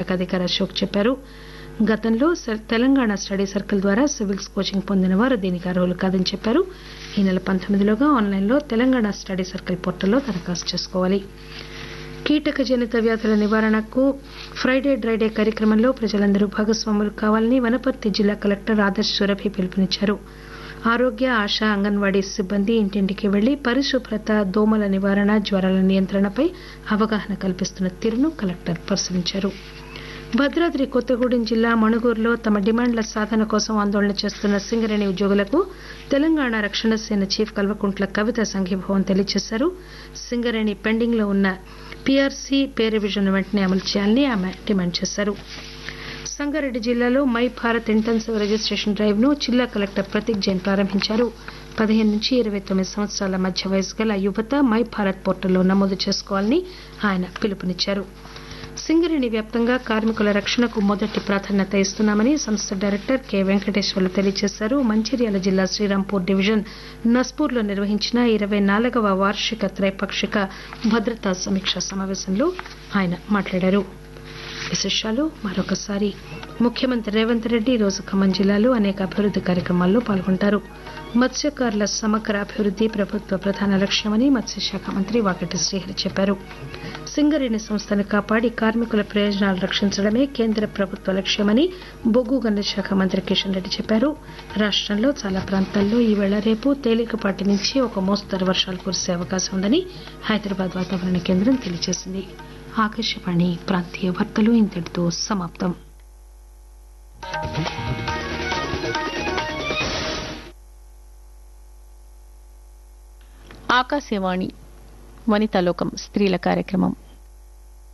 శాఖ అధికారి అశోక్ చెప్పారు గతంలో స- తెలంగాణ స్టడీ సర్కిల్ ద్వారా సివిల్స్ కోచింగ్ పొందిన వారు దీనికి అర్హులు కాదని చెప్పారు ఈ నెల పంతొమ్మిదిలోగా ఆన్లైన్లో తెలంగాణ స్టడీ సర్కిల్ పోర్టల్లో దరఖాస్తు చేసుకోవాలి కీటక జనిత వ్యాధుల నివారణకు ఫ్రైడే డ్రైడే కార్యక్రమంలో ప్రజలందరూ భాగస్వాములు కావాలని వనపర్తి జిల్లా కలెక్టర్ ఆదర్శ్ సురభి పిలుపునిచ్చారు ఆరోగ్య ఆశా అంగన్వాడీ సిబ్బంది ఇంటింటికి వెళ్లి పరిశుభ్రత దోమల నివారణ జ్వరాల నియంత్రణపై అవగాహన కల్పిస్తున్న తీరును కలెక్టర్ పరిశీలించారు భద్రాద్రి కొత్తగూడెం జిల్లా మణుగూరులో తమ డిమాండ్ల సాధన కోసం ఆందోళన చేస్తున్న సింగరేణి ఉద్యోగులకు తెలంగాణ రక్షణ సేన చీఫ్ కల్వకుంట్ల కవిత సంఘీభావం తెలియజేశారు సింగరేణి పెండింగ్ లో ఉన్న పీఆర్సీ పే రివిజన్ వెంటనే అమలు చేయాలని ఆమె డిమాండ్ చేశారు సంగారెడ్డి జిల్లాలో my Bharat intensive registration drive ను జిల్లా కలెక్టర్ ప్రతీక్ జైన్ ప్రారంభించారు పదిహేను నుంచి ఇరవై తొమ్మిది సంవత్సరాల మధ్య వయసు గల యువత మై భారత్ పోర్టల్లో నమోదు చేసుకోవాలని ఆయన పిలుపునిచ్చారు సింగరేణి వ్యాప్తంగా కార్మికుల రక్షణకు మొదటి ప్రాధాన్యత ఇస్తున్నామని సంస్థ డైరెక్టర్ కె వెంకటేశ్వర్లు తెలియజేశారు మంచిర్యాల జిల్లా శ్రీరాంపూర్ డివిజన్ నస్పూర్లో నిర్వహించిన ఇరవై నాలుగవ వార్షిక త్రైపాక్షిక భద్రతా సమీక్షా సమావేశంలో ఆయన మాట్లాడారు విశేషాలు మరొకసారి ముఖ్యమంత్రి రేవంత్ రెడ్డి ఈ రోజు ఖమ్మం జిల్లాలో అనేక అభివృద్ది కార్యక్రమాల్లో పాల్గొంటారు మత్స్యకారుల సమగ్ర అభివృద్ది ప్రభుత్వ ప్రధాన లక్ష్యమని మత్స్యశాఖ మంత్రి వాకటి శ్రీహరి చెప్పారు సింగరేణి సంస్థను కాపాడి కార్మికుల ప్రయోజనాలు రక్షించడమే కేంద్ర ప్రభుత్వ లక్ష్యమని బొగ్గు గనుల శాఖ మంత్రి కిషన్ రెడ్డి చెప్పారు రాష్టంలో చాలా ప్రాంతాల్లో ఈవేళ రేపు తేలికపాటి నుంచి ఒక మోస్తరు వర్షాలు కురిసే అవకాశం ఉందని హైదరాబాద్ వాతావరణ కేంద్రం తెలియజేసింది ఆకాశవాణి ప్రాంతీయ వార్తలు ఇంతటితో సమాప్తం ఆకాశవాణి వనితాలోకం స్త్రీల కార్యక్రమం